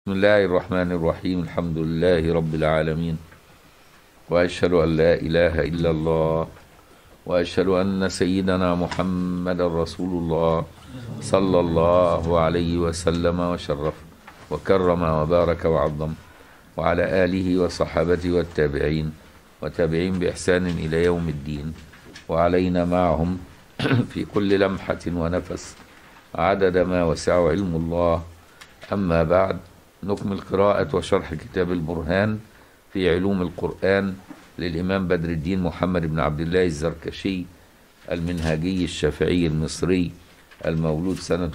بسم الله الرحمن الرحيم الحمد لله رب العالمين واشهد ان لا اله الا الله واشهد ان سيدنا محمد رسول الله صلى الله عليه وسلم وشرف وكرم وبارك وعظم وعلى اله وصحابته والتابعين وتابعين باحسان الى يوم الدين وعلينا معهم في كل لمحه ونفس عدد ما وسع علم الله اما بعد نكمل قراءة وشرح كتاب البرهان في علوم القرآن للإمام بدر الدين محمد بن عبد الله الزركشي المنهاجي الشافعي المصري المولود سنة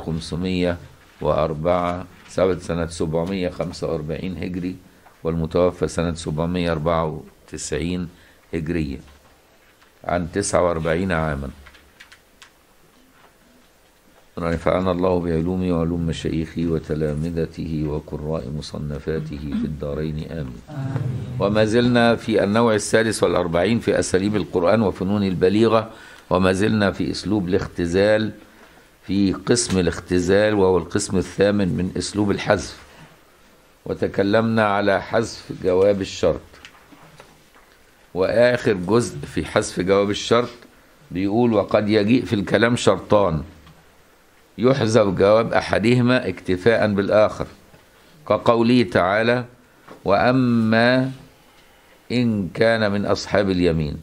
504 سبت سنة 745 هجري والمتوفى سنة 794 هجرية عن 49 عاما نفعنا الله بعلومه وعلوم مشايخه وتلامذته وقراء مصنفاته في الدارين آمين وما زلنا في النوع السادس والأربعين في أساليب القرآن وفنون البليغة وما زلنا في أسلوب الاختزال في قسم الاختزال وهو القسم الثامن من أسلوب الحذف وتكلمنا على حذف جواب الشرط وآخر جزء في حذف جواب الشرط بيقول وقد يجيء في الكلام شرطان يحذف جواب احدهما اكتفاء بالاخر كقوله تعالى واما ان كان من اصحاب اليمين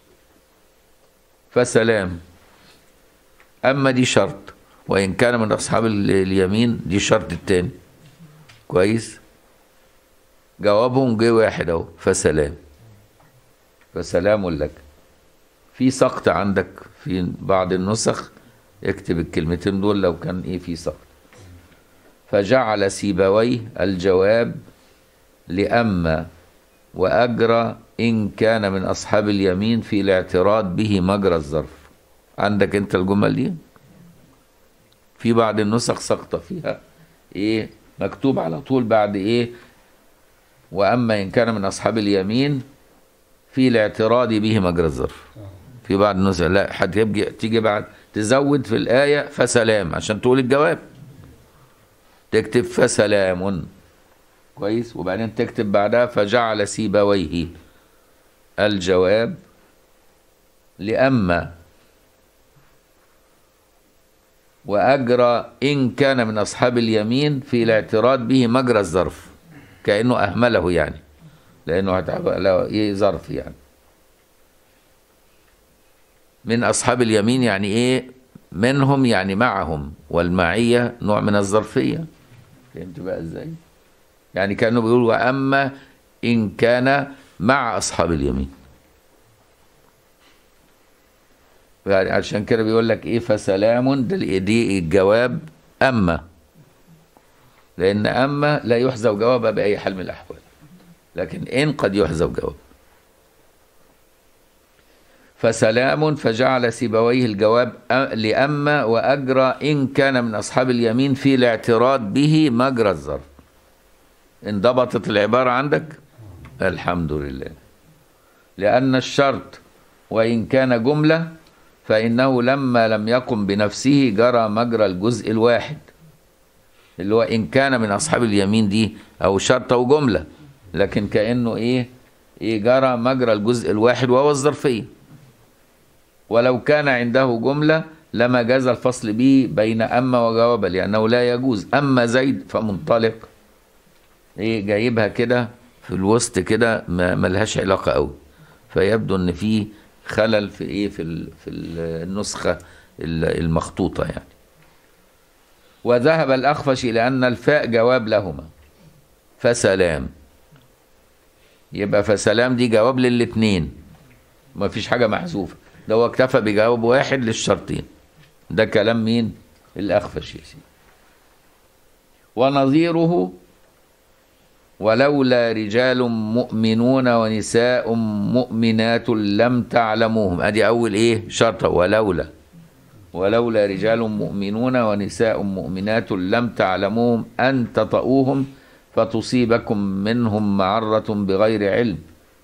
فسلام اما دي شرط وان كان من اصحاب اليمين دي شرط التاني كويس جوابهم جه واحد اهو فسلام فسلام لك في سقط عندك في بعض النسخ اكتب الكلمتين دول لو كان ايه في سقط فجعل سيبويه الجواب لأما وأجرى إن كان من أصحاب اليمين في الاعتراض به مجرى الظرف عندك أنت الجمل دي في بعض النسخ سقطة فيها إيه مكتوب على طول بعد إيه وأما إن كان من أصحاب اليمين في الاعتراض به مجرى الظرف في بعض النسخ لا حد يبقى تيجي بعد تزود في الآية فسلام عشان تقول الجواب تكتب فسلام كويس وبعدين تكتب بعدها فجعل سيبويه الجواب لأما وأجرى إن كان من أصحاب اليمين في الاعتراض به مجرى الظرف كأنه أهمله يعني لأنه له إيه ظرف يعني من أصحاب اليمين يعني إيه منهم يعني معهم والمعية نوع من الظرفية فهمت بقى إزاي يعني كانوا بيقولوا وأما إن كان مع أصحاب اليمين يعني عشان كده بيقول لك إيه فسلام دي الجواب أما لأن أما لا يحذف جوابها بأي حال من الأحوال لكن إن قد يحذف جواب فسلام فجعل سيبويه الجواب لأما وأجرى إن كان من أصحاب اليمين في الاعتراض به مجرى الظرف انضبطت العبارة عندك الحمد لله لأن الشرط وإن كان جملة فإنه لما لم يقم بنفسه جرى مجرى الجزء الواحد اللي هو إن كان من أصحاب اليمين دي أو شرط أو جملة لكن كأنه إيه إيه جرى مجرى الجزء الواحد وهو الظرفيه ولو كان عنده جملة لما جاز الفصل به بين أما وجواب لأنه لا يجوز أما زيد فمنطلق إيه جايبها كده في الوسط كده ما ملهاش علاقة قوي فيبدو إن في خلل في إيه في ال في النسخة المخطوطة يعني وذهب الأخفش إلى أن الفاء جواب لهما فسلام يبقى فسلام دي جواب للاتنين ما فيش حاجة محذوفة ده هو اكتفى بجواب واحد للشرطين ده كلام مين الأخفش يا سيدي ونظيره ولولا رجال مؤمنون ونساء مؤمنات لم تعلموهم ادي اول ايه شرطه ولولا ولولا رجال مؤمنون ونساء مؤمنات لم تعلموهم ان تطؤوهم فتصيبكم منهم معره بغير علم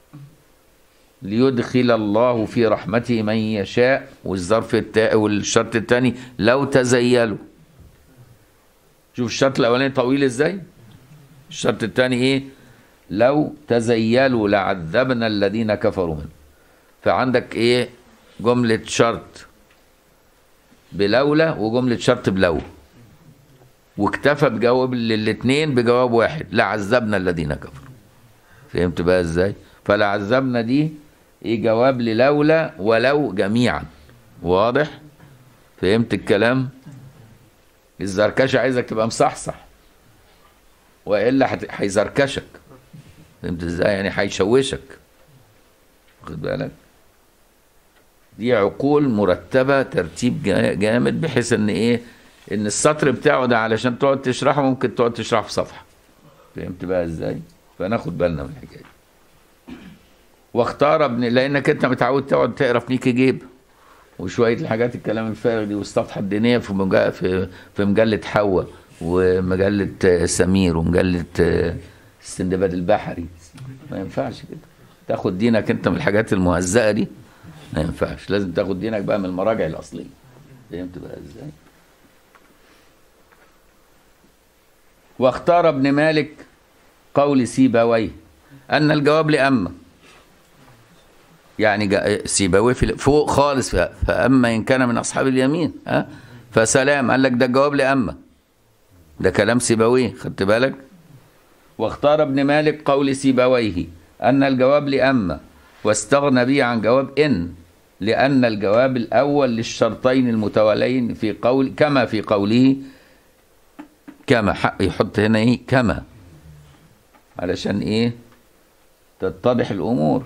ليدخل الله في رحمته من يشاء والظرف التا... والشرط الثاني لو تزيلوا شوف الشرط الاولاني طويل ازاي الشرط الثاني ايه لو تزيلوا لعذبنا الذين كفروا منهم فعندك ايه جملة شرط بلولا وجملة شرط بلو واكتفى بجواب للاثنين بجواب واحد لعذبنا الذين كفروا فهمت بقى ازاي فلعذبنا دي ايه جواب للولا ولو جميعا واضح فهمت الكلام الزركشة عايزك تبقى مصحصح والا هت- هيزركشك فهمت ازاي يعني هيشوشك واخد بالك دي عقول مرتبة ترتيب جا- جامد بحيث ان ايه ان السطر بتاعه ده علشان تقعد تشرحه ممكن تقعد تشرحه في صفحة فهمت بقى ازاي فناخد بالنا من الحكاية دي. واختار ابن لانك انت متعود تقعد تقرا في ميكي جيب وشويه الحاجات الكلام الفارغ دي والصفحه الدينيه في مجا... في في مجله حواء ومجله آه، سمير ومجله آه، السندباد البحري ما ينفعش كده تاخد دينك انت من الحاجات المهزأه دي ما ينفعش لازم تاخد دينك بقى من المراجع الاصليه فهمت بقى ازاي واختار ابن مالك قول سيبويه ان الجواب لاما يعني جا- سيبويه في فوق خالص ف- فاما ان كان من اصحاب اليمين ها فسلام قال لك ده الجواب لاما ده كلام سيبويه خدت بالك واختار ابن مالك قول سيبويه ان الجواب لاما واستغنى به عن جواب ان لان الجواب الاول للشرطين المتواليين في قول كما في قوله كما حق يحط هنا ايه كما علشان ايه تتضح الامور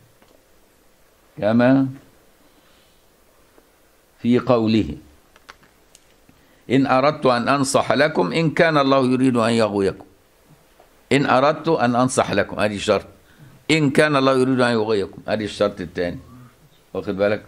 كما في قوله إن أردت أن أنصح لكم إن كان الله يريد أن يغويكم إن أردت أن أنصح لكم أدي شرط إن كان الله يريد أن يغويكم أدي الشرط الثاني واخد بالك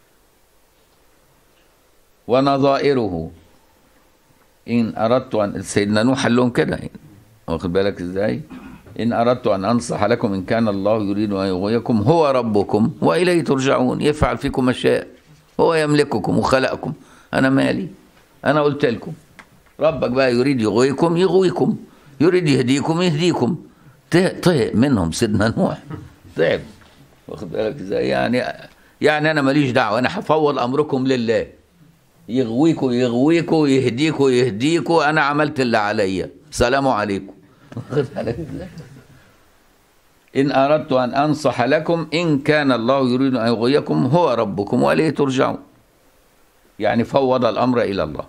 ونظائره إن أردت أن سيدنا نوح قال لهم كده واخد بالك إزاي إن أردت أن أنصح لكم إن كان الله يريد أن يغويكم هو ربكم وإليه ترجعون يفعل فيكم ما شاء هو يملككم وخلقكم أنا مالي أنا قلت لكم ربك بقى يريد يغويكم يغويكم يريد يهديكم يهديكم ط- طهق منهم سيدنا نوح تعب واخد بالك ازاي يعني يعني انا ماليش دعوه انا هفوض امركم لله يغويكوا يغويكوا يهديكوا يهديكوا انا عملت اللي عليا سلام عليكم واخد بالك ازاي إن أردت أن أنصح لكم إن كان الله يريد أن يغويكم هو ربكم وإليه ترجعون يعني فوض الأمر إلى الله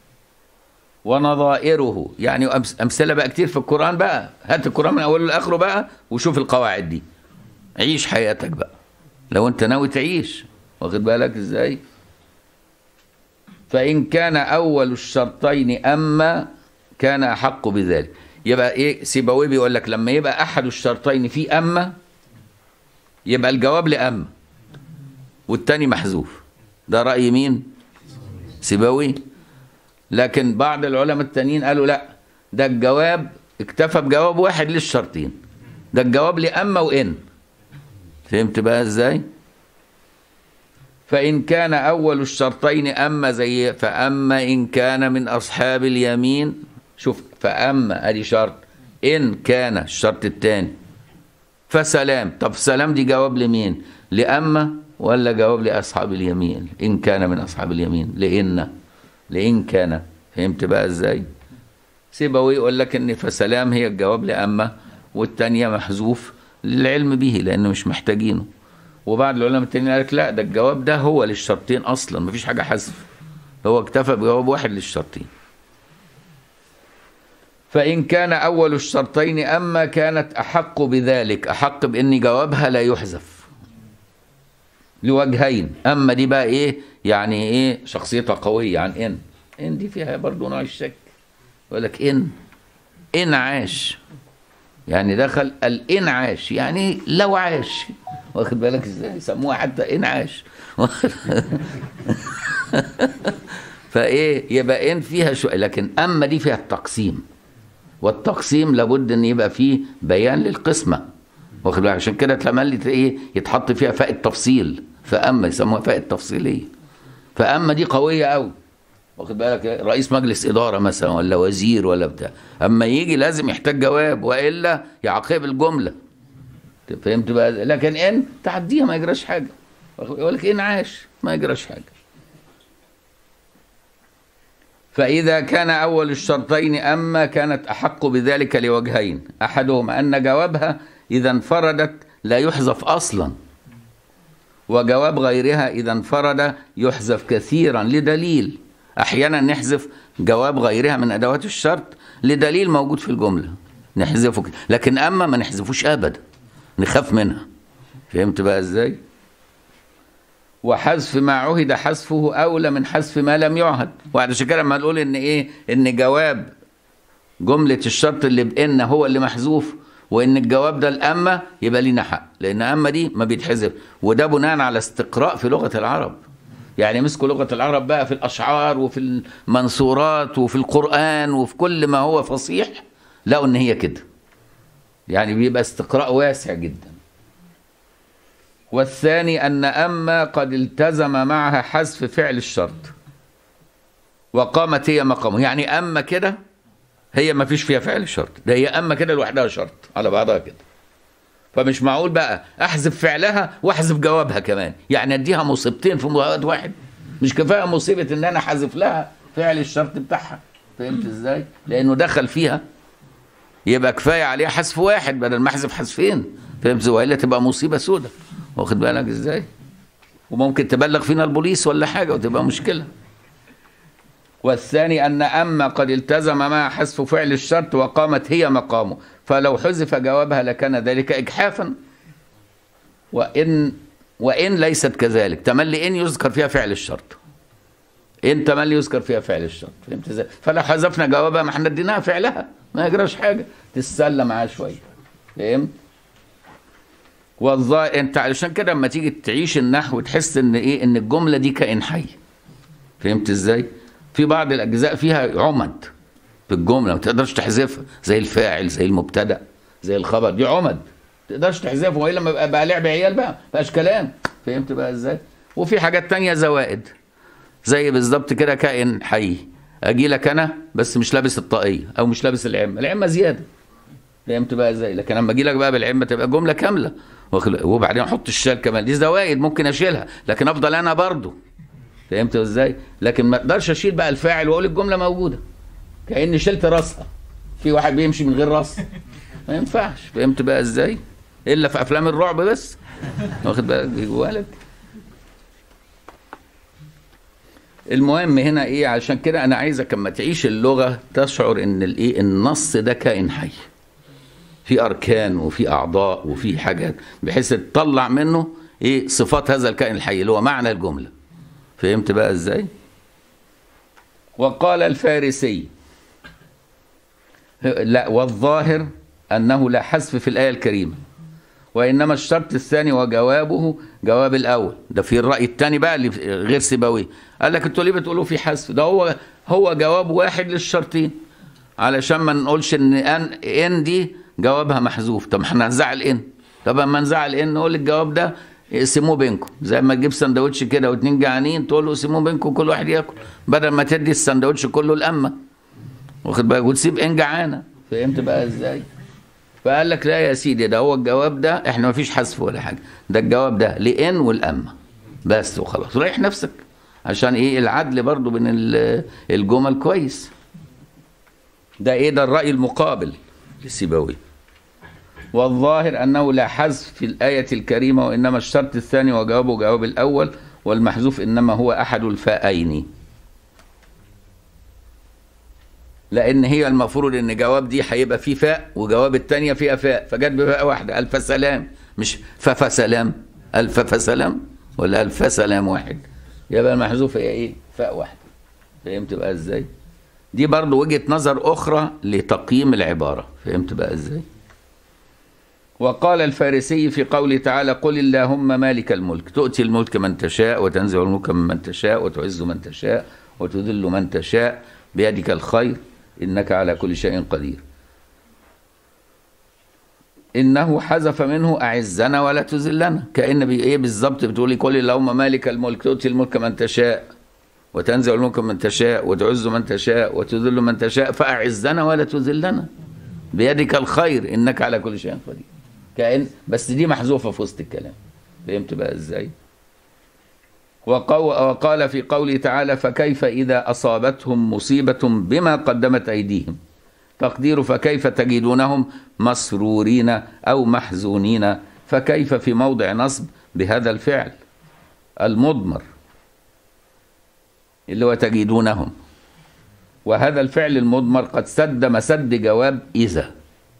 ونظائره يعني أمس- أمثلة بقى كتير في القرآن بقى هات القرآن من أوله لآخره بقى وشوف القواعد دي عيش حياتك بقى لو أنت ناوي تعيش واخد بالك إزاي فإن كان أول الشرطين أما كان أحق بذلك يبقى إيه سيبويه بيقول لك لما يبقى أحد الشرطين في أما يبقى الجواب لأما والتاني محذوف ده رأي مين؟ سيبويه لكن بعض العلماء التانيين قالوا لا ده الجواب اكتفى بجواب واحد للشرطين ده الجواب لأما وإن فهمت بقى ازاي؟ فإن كان أول الشرطين أما زي فأما إن كان من أصحاب اليمين شوف فأما أدي شرط إن كان الشرط الثاني فسلام طب سلام دي جواب لمين لأما ولا جواب لأصحاب اليمين إن كان من أصحاب اليمين لإن لإن كان فهمت بقى إزاي سيبوي يقول لك إن فسلام هي الجواب لأما والتانية محذوف للعلم به لأنه مش محتاجينه وبعض العلماء التانيين قال لك لا ده الجواب ده هو للشرطين أصلا مفيش حاجة حذف هو اكتفى بجواب واحد للشرطين فإن كان أول الشرطين أما كانت أحق بذلك أحق بأن جوابها لا يحذف لوجهين أما دي بقى إيه يعني إيه شخصيتها قوية عن إن إن دي فيها برضو نوع الشك يقول لك إن إن عاش يعني دخل الإنعاش يعني لو عاش واخد بالك ازاي يسموها حتى إنعاش فايه يبقى ان فيها شو لكن اما دي فيها التقسيم والتقسيم لابد ان يبقى فيه بيان للقسمه واخد بالك عشان كده تملي ايه يتحط فيها فاء التفصيل فاما يسموها فاء التفصيليه فاما دي قويه قوي واخد بالك رئيس مجلس اداره مثلا ولا وزير ولا بتاع اما يجي لازم يحتاج جواب والا يعاقب الجمله فهمت بقى لكن ان تعديها ما يجراش حاجه يقول لك ان عاش ما يجراش حاجه فإذا كان أول الشرطين أما كانت أحق بذلك لوجهين أحدهما أن جوابها إذا انفردت لا يحذف أصلا وجواب غيرها إذا انفرد يحذف كثيرا لدليل أحيانا نحذف جواب غيرها من أدوات الشرط لدليل موجود في الجملة نحذفه كده. لكن أما ما نحذفوش أبدا نخاف منها فهمت بقى إزاي وحذف ما عهد حذفه أولى من حذف ما لم يعهد وعلشان كده لما نقول إن إيه إن جواب جملة الشرط اللي بإن هو اللي محذوف وإن الجواب ده الأما يبقى لينا حق لأن أما دي ما بيتحذف وده بناء على استقراء في لغة العرب يعني مسكوا لغة العرب بقى في الأشعار وفي المنصورات وفي القرآن وفي كل ما هو فصيح لقوا إن هي كده يعني بيبقى استقراء واسع جدا والثاني أن أما قد التزم معها حذف فعل الشرط وقامت هي مقامه يعني أما كده هي ما فيش فيها فعل شرط ده هي أما كده لوحدها شرط على بعضها كده فمش معقول بقى أحذف فعلها وأحذف جوابها كمان يعني أديها مصيبتين في وقت واحد مش كفاية مصيبة إن أنا حذف لها فعل الشرط بتاعها فهمت إزاي؟ لأنه دخل فيها يبقى كفاية عليها حذف واحد بدل ما أحذف حذفين فهمت وإلا تبقى مصيبة سودة واخد بالك ازاي وممكن تبلغ فينا البوليس ولا حاجه وتبقى مشكله والثاني ان اما قد التزم مع حذف فعل الشرط وقامت هي مقامه فلو حذف جوابها لكان ذلك اجحافا وان وان ليست كذلك تملي ان يذكر فيها فعل الشرط ان تملي يذكر فيها فعل الشرط فهمت ازاي فلو حذفنا جوابها ما احنا اديناها فعلها ما يجراش حاجه تتسلى معاه شويه فهمت والظاهر انت علشان كده لما تيجي تعيش النحو تحس ان ايه ان الجمله دي كائن حي فهمت ازاي في بعض الاجزاء فيها عمد في الجمله ما تقدرش تحذفها زي الفاعل زي المبتدا زي الخبر دي عمد ما تقدرش تحذفها والا ما بقى, بقى لعب عيال بقى ما بقاش كلام فهمت بقى ازاي وفي حاجات تانية زوائد زي بالظبط كده كائن حي اجي لك انا بس مش لابس الطاقيه او مش لابس العمه العمه زياده فهمت بقى ازاي لكن لما اجي لك بقى بالعمه تبقى جمله كامله وبعدين احط الشال كمان دي زوائد ممكن اشيلها لكن افضل انا برضه فهمت ازاي لكن ما اقدرش اشيل بقى الفاعل واقول الجمله موجوده كاني شلت راسها في واحد بيمشي من غير راس ما ينفعش فهمت بقى ازاي الا في افلام الرعب بس واخد بالك جوالك المهم هنا ايه عشان كده انا عايزك اما تعيش اللغه تشعر ان الايه النص ده كائن حي في اركان وفي اعضاء وفي حاجات بحيث تطلع منه ايه صفات هذا الكائن الحي اللي هو معنى الجمله فهمت بقى ازاي وقال الفارسي لا والظاهر انه لا حذف في الايه الكريمه وانما الشرط الثاني وجوابه جواب الاول ده في الراي الثاني بقى اللي غير سيبويه قال لك انتوا ليه بتقولوا في حذف ده هو هو جواب واحد للشرطين علشان ما نقولش ان ان ان دي جوابها محذوف طب احنا هنزعل ان طب اما نزعل ان نقول الجواب ده اقسموه بينكم زي ما تجيب سندوتش كده واتنين جعانين تقول له اقسموه بينكم كل واحد ياكل بدل ما تدي السندوتش كله الامه واخد بالك وتسيب ان جعانه فهمت بقى ازاي فقال لك لا يا سيدي ده هو الجواب ده احنا ما فيش حذف ولا حاجه ده الجواب ده لان والامه بس وخلاص ريح نفسك عشان ايه العدل برضو بين الجمل كويس ده ايه ده الراي المقابل للسيبوي والظاهر أنه لا حذف في الآية الكريمة وإنما الشرط الثاني وجوابه جواب الأول والمحذوف إنما هو أحد الفاءين لأن هي المفروض إن جواب دي هيبقى فيه فاء وجواب الثانية فيها فاء فجت بفاء واحدة ألف سلام مش فف سلام ألف فسلام ولا ألف سلام واحد يبقى المحذوف هي إيه فاء واحدة فهمت بقى إزاي دي برضو وجهة نظر أخرى لتقييم العبارة فهمت بقى إزاي وقال الفارسي في قوله تعالى قل اللهم مالك الملك تؤتي الملك من تشاء وتنزع الملك ممن تشاء وتعز من تشاء وتذل من تشاء بيدك الخير إنك على كل شيء قدير إنه حذف منه أعزنا ولا تذلنا كأن بي إيه بالظبط بتقولي قل اللهم مالك الملك تؤتي الملك من تشاء وتنزع الملك من تشاء وتعز من تشاء وتذل من تشاء فأعزنا ولا تذلنا بيدك الخير إنك على كل شيء قدير كأن بس دي محذوفة في وسط الكلام فهمت بقى إزاي وقو- وقال في قوله تعالى فكيف إذا أصابتهم مصيبة بما قدمت أيديهم تقدير فكيف تجدونهم مسرورين أو محزونين فكيف في موضع نصب بهذا الفعل المضمر اللي هو تجدونهم وهذا الفعل المضمر قد سد مسد جواب إذا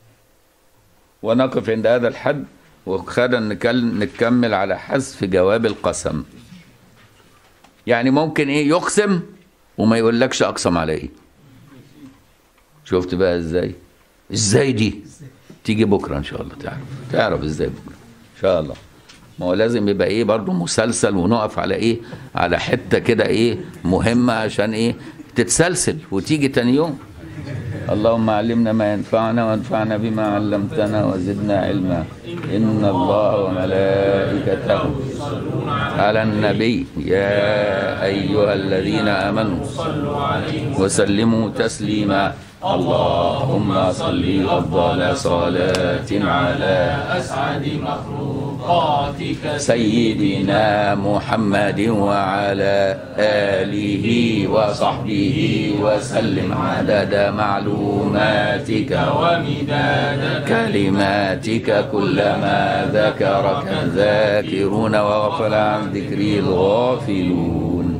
ونقف عند هذا الحد وخلينا نكل- نكمل على حذف جواب القسم يعني ممكن ايه يقسم وما يقولكش اقسم على ايه شفت بقى ازاي ازاي دي تيجي بكره ان شاء الله تعرف تعرف ازاي بكره ان شاء الله ما هو لازم يبقى ايه برضو مسلسل ونقف على ايه على حته كده ايه مهمه عشان ايه تتسلسل وتيجي تاني يوم اللهم علمنا ما ينفعنا وانفعنا بما علمتنا وزدنا علما إن الله وملائكته على النبي يا أيها الذين آمنوا وسلموا تسليما اللهم صل أفضل صلاة على أسعد مخلوقاتك سيدنا محمد وعلى آله وصحبه وسلم عدد معلوماتك ومداد كلماتك كلما ذكرك الذاكرون وغفل عن ذكري الغافلون